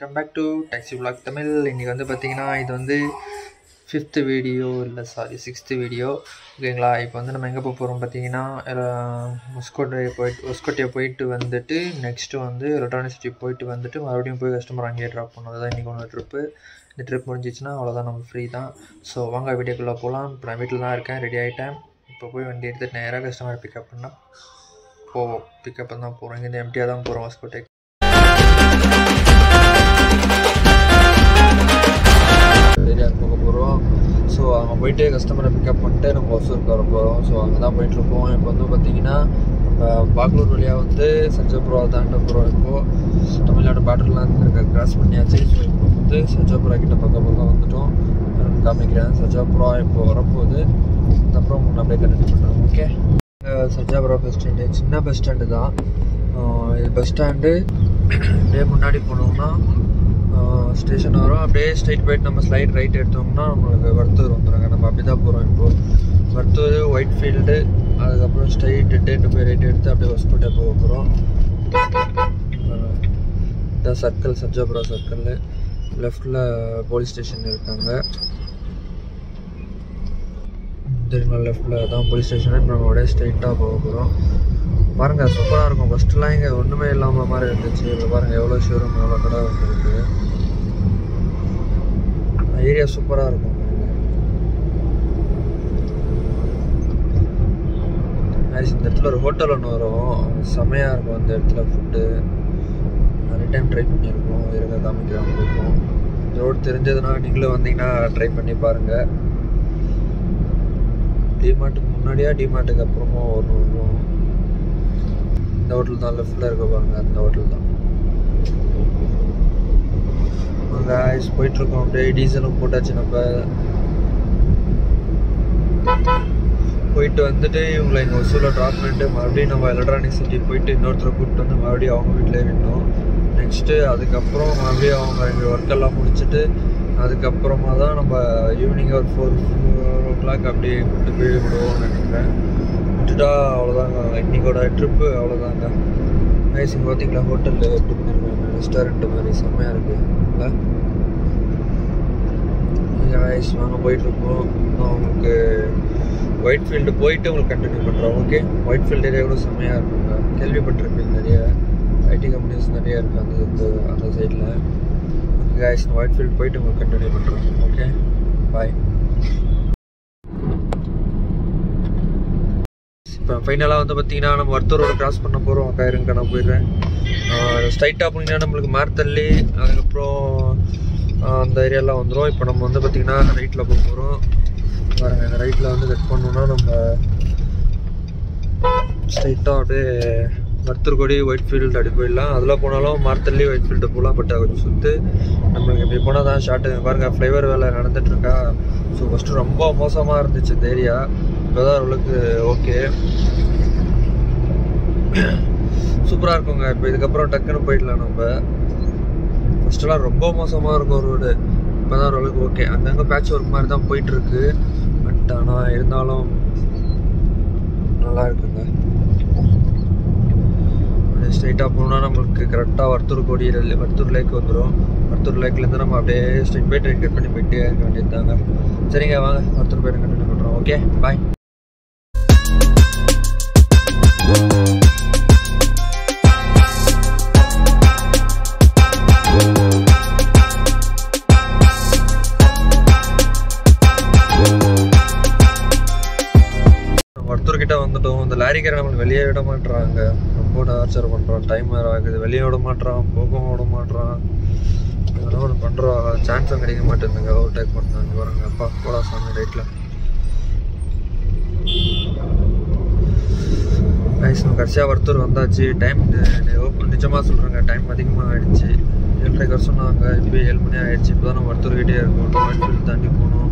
welcome back to taxi vlog Tamil இன்றைக்கி வந்து பார்த்தீங்கன்னா இது வந்து ஃபிஃப்த்து வீடியோ இல்லை சாரி சிக்ஸ்த்து வீடியோ ஓகேங்களா இப்போ வந்து நம்ம எங்கே போக போகிறோம் பார்த்தீங்கன்னா முஸ்கோட்டை போயிட்டு முஸ்கோட்டையை போயிட்டு வந்துட்டு நெக்ஸ்ட்டு வந்து எலக்ட்ரானிக் சிட்டி போயிட்டு வந்துட்டு மறுபடியும் போய் கஸ்டமர் அங்கேயே ட்ராப் பண்ணணும் அதுதான் இன்றைக்கி ஒன்று ட்ரிப்பு இந்த ட்ரிப் முடிஞ்சிச்சுன்னா அவ்வளோதான் நம்ம ஃப்ரீ தான் ஸோ வாங்க வீடியோக்குள்ளே போகலாம் இப்போ நான் வீட்டில் தான் இருக்கேன் ரெடி ஆகிட்டேன் இப்போ போய் வண்டி எடுத்துகிட்டு நேராக கஸ்டமர் பிக்கப் பண்ணால் போவோம் பிக்கப் தான் போகிறோம் இங்கேருந்து எம்டியாக தான் போகிறோம் ஹாஸ்பிட்டல் ஏரியாவுக்கு போக போகிறோம் ஸோ அங்கே போயிட்டு கஸ்டமரை பிக்கப் பண்ணிட்டு நம்ம ஒசூருக்கு வர போகிறோம் ஸோ அங்கே தான் போயிட்டுருக்கோம் இப்போ வந்து பார்த்தீங்கன்னா நம்ம பாக்லூர் வழியாக வந்து சஜாபுரா தாண்ட போகிறோம் இப்போது தமிழ்நாடு பார்டர்லாம் இருக்க கிராஸ் பண்ணியாச்சு ஸோ இப்போ வந்து சஜாபுரா கிட்ட பக்கம் பக்கம் வந்துட்டோம் நான் காமிக்கிறேன் சஜாபுரா இப்போ வரப்போகுது அப்புறம் உங்களுக்கு அப்படியே கண்டினியூ பண்ணுறேன் ஓகே சஜாபுரா பஸ் ஸ்டாண்டு சின்ன பஸ் ஸ்டாண்டு தான் ஆஹ் இது பஸ் ஸ்டாண்டு அப்படியே முன்னாடி போனோம்னா ஸ்டேஷன் வரும் அப்படியே ஸ்ட்ரைட் போயிட்டு நம்ம ஸ்லைட் ரைட் எடுத்தோம்னா நம்மளுக்கு வர்த்தூர் வந்துடுங்க நம்ம அப்படி தான் போகிறோம் இப்போது வர்த்தூர் ஒயிட் ஃபீல்டு அதுக்கப்புறம் ஸ்ட்ரைட் டேட்டு போய் ரைட் எடுத்து அப்படியே ஹாஸ்பிட்டே போக போகிறோம் இதான் சர்க்கிள் சர்ஜாபுரா சர்க்கிள் லெஃப்டில் போலீஸ் ஸ்டேஷன் இருக்காங்க தெரியுமா லெஃப்டில் தான் போலீஸ் ஸ்டேஷன் இப்போ நம்ம அப்படியே ஸ்ட்ரைட்டாக போக போகிறோம் பாருங்கள் சூப்பராக இருக்கும் ஃபஸ்ட்டுலாம் இங்கே ஒன்றுமே இல்லாமல் மாதிரி இருந்துச்சு இப்போ பாருங்கள் எவ்வளோ ஷோரூம் எவ்வளோ கடை வந்துருக்கு ஏரியா சூப்பராக இருக்கும் Guys, இந்த இடத்துல ஒரு ஹோட்டல் ஒன்று வரும் செமையாக இருக்கும் அந்த இடத்துல ஃபுட்டு நிறைய டைம் ட்ரை பண்ணியிருக்கோம் இருக்க காமிக்கிறேன் உங்களுக்கும் இந்த ரோடு தெரிஞ்சதுன்னா நீங்களும் வந்தீங்கன்னா ட்ரை பண்ணி பாருங்கள் டிமார்ட்டுக்கு முன்னாடியா டிமார்ட்டுக்கு அப்புறமா ஒன்று வரும் இந்த ஹோட்டல் தான் லெஃப்டில் இருக்க பாருங்க அந்த ஹோட்டல் தான் காய்ஸ் போயிட்டுருக்கோம் அப்படியே டீசலும் போட்டாச்சு நம்ம போயிட்டு வந்துட்டு இவங்களை இங்கே ஒசூரில் ட்ராப் பண்ணிட்டு மறுபடியும் நம்ம எலக்ட்ரானிக் சிட்டி போயிட்டு இன்னொருத்தரை கூப்பிட்டு வந்து மறுபடியும் அவங்க வீட்டிலே விடணும் நெக்ஸ்ட்டு அதுக்கப்புறம் மறுபடியும் அவங்க இங்கே ஒர்க்கெல்லாம் முடிச்சுட்டு அதுக்கப்புறமா தான் நம்ம ஈவினிங் ஒரு ஃபோர் ஃபோர் ஓ கிளாக் அப்படியே கூப்பிட்டு போய் விடுவோம்னு நினைக்கிறேன் விட்டுட்டா அவ்வளோதாங்க இன்னைக்கோட ட்ரிப்பு அவ்வளோதாங்க நைஸ் இங்கே பார்த்தீங்களா ஹோட்டலில் எப்படி பண்ணியிருக்காங்க ரெஸ்டாரண்ட் மாதிரி செம்மையாக இருக்குது நைஸ் வாங்க போயிட்டுருக்கோம் உங்களுக்கு ஒயிட் ஃபீல்டு போயிட்டு உங்களுக்கு கண்டினியூ பண்ணுறோம் ஓகே ஒயிட் ஃபீல்டு ஏரியா கூட செம்மையாக இருக்குங்க கேள்விப்பட்டிருப்பீங்க நிறைய ஐடி கம்பெனிஸ் நிறைய இருக்குது அந்த இந்த அந்த சைடில் ஓகே காய்ஸ் ஒயிட் ஃபீல்டு போயிட்டு உங்களுக்கு கண்டினியூ பண்ணுறோம் ஓகே பாய் இப்போ ஃபைனலாக வந்து பார்த்தீங்கன்னா நம்ம வர்த்தூரோட கிராஸ் பண்ண போகிறோம் அக்கா இருங்க நான் போயிடுறேன் ஸ்ட்ரைட்டாக போனீங்கன்னா நம்மளுக்கு மார்த்தள்ளி அதுக்கப்புறம் அந்த ஏரியாலாம் வந்துடும் இப்போ நம்ம வந்து பார்த்திங்கன்னா ரைட்டில் போக போகிறோம் பாருங்கள் இந்த ரைட்டில் வந்து கட் பண்ணோம்னா நம்ம ஸ்ட்ரைட்டாக அப்படியே வர்த்தூர்கொடி ஒயிட் ஃபீல்டு அப்படி போயிடலாம் அதில் போனாலும் மார்த்தள்ளி ஒயிட் ஃபீல்டு போகலாம் பட் கொஞ்சம் சுற்று நம்மளுக்கு இப்படி போனால் தான் ஷார்ட்டு பாருங்கள் ஃப்ளைவர் வேலை நடந்துகிட்ருக்கா ஸோ ஃபஸ்ட்டு ரொம்ப மோசமாக இருந்துச்சு இந்த ஏரியா இப்போ தான் ஓரளவுக்கு ஓகே சூப்பராக இருக்குங்க இப்போ இதுக்கப்புறம் டக்குன்னு போயிடலாம் நம்ம ஃபஸ்ட்டெல்லாம் ரொம்ப மோசமாக இருக்கும் ரோடு இப்போ தான் ஓரளவுக்கு ஓகே அங்கங்கே பேட்ச் ஒர்க் மாதிரி தான் போயிட்டுருக்கு பட் ஆனால் இருந்தாலும் நல்லா இருக்குங்க ஸ்ட்ரைட்டாக போனோம்னா நம்மளுக்கு கரெக்டாக வர்த்தூர் கோடி வர்த்தூர் லேக் வந்துடும் வர்த்தூர் லேக்லேருந்து நம்ம அப்படியே ஸ்ட்ரைட் போய் ட்ரெயின் கட் பண்ணி போயிட்டே இருக்க வேண்டியது தாங்க சரிங்க வாங்க வர்த்தூர் போய் கண்டினியூ பண்ணுறோம் ஓகே பாய் வர்த்தூர் கிட்ட வந்துட்டோம் இந்த லாரிக்கார நம்மளுக்கு வெளியே விட மாட்டுறாங்க ரொம்ப டார்ச்சர் பண்ணுறான் டைம் வேறு ஆகுது வெளியே விட மாட்டுறான் போகவும் விட மாட்டுறான் இதெல்லாம் ஒன்று பண்ணுறோம் சான்ஸும் கிடைக்க மாட்டேங்குதுங்க ஓவர் டேக் பண்ணுறாங்க பாருங்க அப்பா போடா சாமி ரைட்டில் நைஸ் நம்ம கடைசியாக வர்த்தூர் வந்தாச்சு டைம் ஓப்பன் நிஜமாக சொல்கிறேங்க டைம் அதிகமாக ஆயிடுச்சு ஏழரை வர சொன்னாங்க இப்போ ஏழு மணி ஆயிடுச்சு இப்போ தான் நம்ம வர்த்தூர்கிட்டே இருக்கோம் ஃபீல்டு தாண்டி போகணும்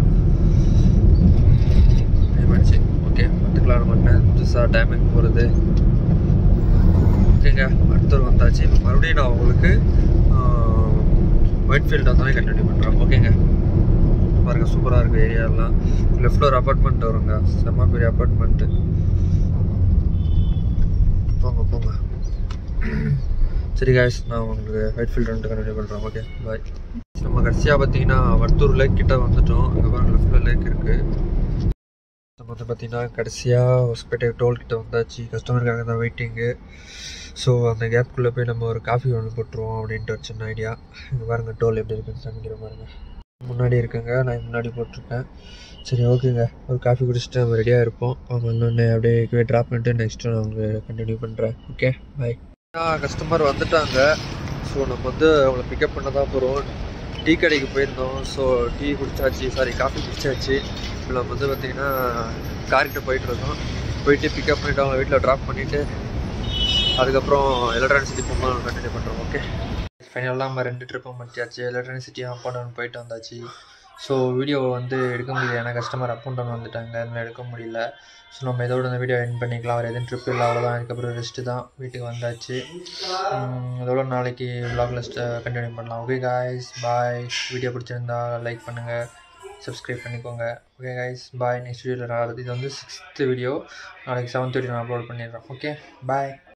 டைம் ஆயிடுச்சு ஓகே பார்த்துக்கலாம் நம்ம புதுசாக டைமுக்கு போகிறது ஓகேங்க அடுத்தவர் வந்தாச்சு இப்போ மறுபடியும் நான் உங்களுக்கு ஒயிட் ஃபீல்டு வந்தாலே கண்டினியூ பண்ணுறேன் ஓகேங்க பாருங்க சூப்பராக இருக்குது ஏரியாலாம் லெஃப்டில் ஒரு அப்பார்ட்மெண்ட் வருங்க செம்ம பெரிய அப்பார்ட்மெண்ட்டு போங்க போங்க சரி guys நான் உங்களுக்கு ஒயிட் ஃபீல்டு வந்துட்டு கண்டினியூ பண்ணுறேன் ஓகே பாய் நம்ம கடைசியாக பார்த்தீங்கன்னா வர்த்தூர் லேக் கிட்ட வந்துட்டோம் அங்கே பாருங்க லெஃப்டில் லேக் இருக்குது நம்ம வந்து பார்த்தீங்கன்னா கடைசியாக ஹொஸ்பேட்டை டோல் கிட்ட வந்தாச்சு கஸ்டமருக்காக தான் வெயிட்டிங்கு ஸோ அந்த கேப்புக்குள்ளே போய் நம்ம ஒரு காஃபி ஒன்று போட்டுருவோம் அப்படின்ட்டு ஒரு சின்ன ஐடியா இங்கே பாருங்கள் டோல் எப்படி இருக்குன்னு காமிக்கிற பாருங்க முன்னாடி இருக்குங்க நான் முன்னாடி போட்டிருக்கேன் சரி ஓகேங்க ஒரு காஃபி குடிச்சிட்டு நம்ம ரெடியாக இருப்போம் அவங்க இன்னொன்று அப்படியே ட்ராப் பண்ணிட்டு நெக்ஸ்ட்டு நான் உங்களுக்கு கண்டினியூ பண்ணுறேன் ஓகே பாய் கஸ்டமர் வந்துட்டாங்க ஸோ நம்ம வந்து அவங்கள பிக்கப் பண்ண தான் போகிறோம் டீ கடைக்கு போயிருந்தோம் ஸோ டீ குடிச்சாச்சு சாரி காஃபி குடிச்சாச்சு இப்போ நம்ம வந்து பார்த்திங்கன்னா கார்கிட்ட போயிட்டுருக்கோம் போயிட்டு பிக்கப் பண்ணிவிட்டு அவங்க வீட்டில் ட்ராப் பண்ணிவிட்டு அதுக்கப்புறம் எலக்ட்ரானிக் சிட்டி போகும்போது கண்டினியூ பண்ணுறோம் ஓகே ஃபைனலாக நம்ம ரெண்டு ட்ரிப்பும் முடிச்சாச்சு electronic city up and down போயிட்டு வந்தாச்சு ஸோ வீடியோ வந்து எடுக்க முடியல ஏன்னா கஸ்டமர் அப் அண்ட் டவுன் வந்துட்டாங்க அதனால எடுக்க முடியல ஸோ நம்ம இதோட இந்த வீடியோ என் பண்ணிக்கலாம் வேறு எதுவும் ட்ரிப் இல்லை அவ்வளோதான் அதுக்கப்புறம் ரெஸ்ட்டு தான் வீட்டுக்கு வந்தாச்சு உம், இதோட நாளைக்கு vlog லிஸ்ட்டை கண்டினியூ பண்ணலாம் ஓகே காய்ஸ் பாய் வீடியோ பிடிச்சிருந்தா லைக் பண்ணுங்கள் சப்ஸ்கிரைப் பண்ணிக்கோங்க ஓகே கைஸ் பாய் நெக்ஸ்ட் வீடியோவில் நான் இது வந்து சிக்ஸ்த்து வீடியோ நாளைக்கு செவன்த் வீடியோ நான் அப்லோட் பண்ணிடுறேன் ஓகே பாய்